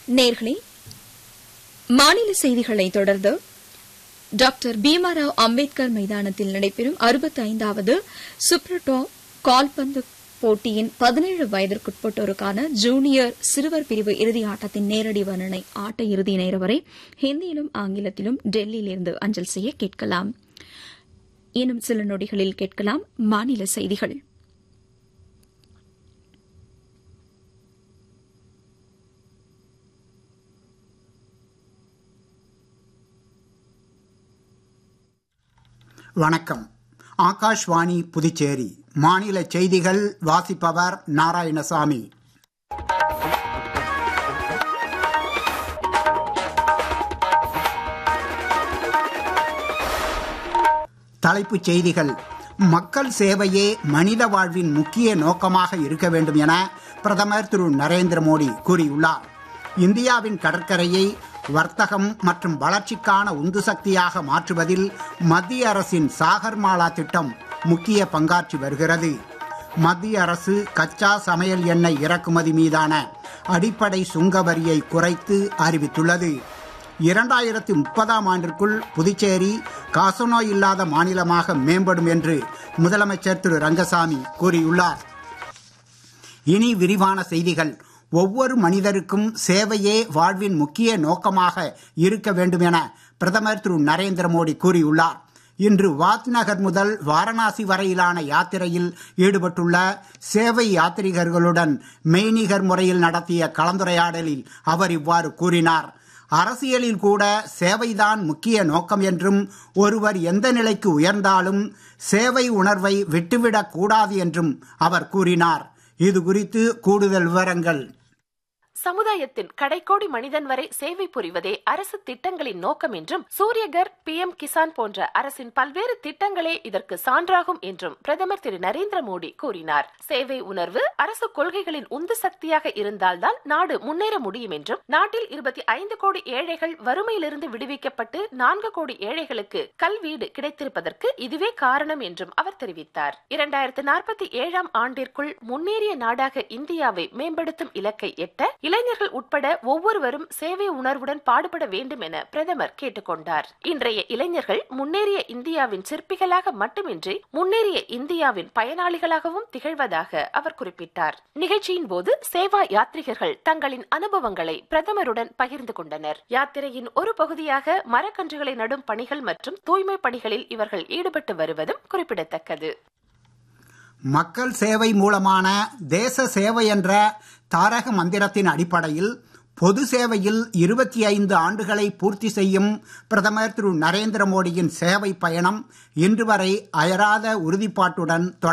நேர்களே மாநில செய்திகளை தொடர்ந்து டாக்டர் பீமாராவ் அம்பேத்கர் மைதானத்தில் நடைபெறும் அறுபத்தி ஐந்தாவது சுப்ரட்டோ கால்பந்து போட்டியின் பதினேழு வயதிற்குட்பட்டோருக்கான ஜூனியர் சிறுவர் பிரிவு இறுதி ஆட்டத்தின் நேரடி வர்ணனை ஆட்ட இறுதி நேர வரை ஹிந்தியிலும் ஆங்கிலத்திலும் டெல்லியிலிருந்து அஞ்சல் செய்ய கேட்கலாம் இன்னும் சில நொடிகளில் கேட்கலாம் மாநில செய்திகள் வணக்கம் ஆகாஷ்வாணி புதுச்சேரி மாநில செய்திகள் வாசிப்பவர் நாராயணசாமி தலைப்புச் செய்திகள் மக்கள் சேவையே மனித வாழ்வின் முக்கிய நோக்கமாக இருக்க வேண்டும் என பிரதமர் திரு நரேந்திர மோடி கூறியுள்ளார் இந்தியாவின் கடற்கரையை வர்த்தகம் மற்றும் வளர்ச்சிக்கான உந்து சக்தியாக மாற்றுவதில் மத்திய அரசின் சாகர்மாலா திட்டம் முக்கிய பங்காற்றி வருகிறது மத்திய அரசு கச்சா சமையல் எண்ணெய் இறக்குமதி மீதான அடிப்படை சுங்க வரியை குறைத்து அறிவித்துள்ளது இரண்டாயிரத்தி முப்பதாம் ஆண்டிற்குள் புதுச்சேரி காசநோய் இல்லாத மாநிலமாக மேம்படும் என்று முதலமைச்சர் திரு ரங்கசாமி கூறியுள்ளார் இனி விரிவான செய்திகள் ஒவ்வொரு மனிதருக்கும் சேவையே வாழ்வின் முக்கிய நோக்கமாக இருக்க வேண்டும் என பிரதமர் திரு நரேந்திர மோடி கூறியுள்ளார் இன்று வாத் நகர் முதல் வாரணாசி வரையிலான யாத்திரையில் ஈடுபட்டுள்ள சேவை யாத்ரீகர்களுடன் மெய்நிகர் முறையில் நடத்திய கலந்துரையாடலில் அவர் இவ்வாறு கூறினார் அரசியலில் கூட சேவைதான் முக்கிய நோக்கம் என்றும் ஒருவர் எந்த நிலைக்கு உயர்ந்தாலும் சேவை உணர்வை விட்டுவிடக் கூடாது என்றும் அவர் கூறினார் இது குறித்து கூடுதல் விவரங்கள் சமுதாயத்தின் கடைக்கோடி மனிதன் வரை சேவை புரிவதே அரசு திட்டங்களின் நோக்கம் என்றும் சூரியகர் பி எம் கிசான் போன்ற அரசின் பல்வேறு திட்டங்களே இதற்கு சான்றாகும் என்றும் பிரதமர் திரு நரேந்திர மோடி கூறினார் சேவை உணர்வு அரசு கொள்கைகளின் உந்து சக்தியாக இருந்தால்தான் நாடு முன்னேற முடியும் என்றும் நாட்டில் இருபத்தி ஐந்து கோடி ஏழைகள் வறுமையிலிருந்து விடுவிக்கப்பட்டு நான்கு கோடி ஏழைகளுக்கு கல்வீடு கிடைத்திருப்பதற்கு இதுவே காரணம் என்றும் அவர் தெரிவித்தார் இரண்டாயிரத்து நாற்பத்தி ஏழாம் ஆண்டிற்குள் முன்னேறிய நாடாக இந்தியாவை மேம்படுத்தும் இலக்கை எட்ட இளைஞர்கள் உட்பட ஒவ்வொருவரும் சேவை உணர்வுடன் பாடுபட வேண்டும் என பிரதமர் கேட்டுக்கொண்டார் இன்றைய இளைஞர்கள் முன்னேறிய இந்தியாவின் சிற்பிகளாக மட்டுமின்றி முன்னேறிய இந்தியாவின் பயனாளிகளாகவும் திகழ்வதாக அவர் குறிப்பிட்டார் நிகழ்ச்சியின் போது சேவா யாத்ரிகர்கள் தங்களின் அனுபவங்களை பிரதமருடன் பகிர்ந்து கொண்டனர் யாத்திரையின் ஒரு பகுதியாக மரக்கன்றுகளை நடும் பணிகள் மற்றும் தூய்மை பணிகளில் இவர்கள் ஈடுபட்டு வருவதும் குறிப்பிடத்தக்கது மக்கள் சேவை மூலமான தேச சேவை என்ற தாரக மந்திரத்தின் அடிப்படையில் பொது சேவையில் இருபத்தி ஐந்து ஆண்டுகளை பூர்த்தி செய்யும் பிரதமர் திரு நரேந்திர மோடியின் சேவை பயணம் இன்று வரை அயராத உறுதிப்பாட்டுடன்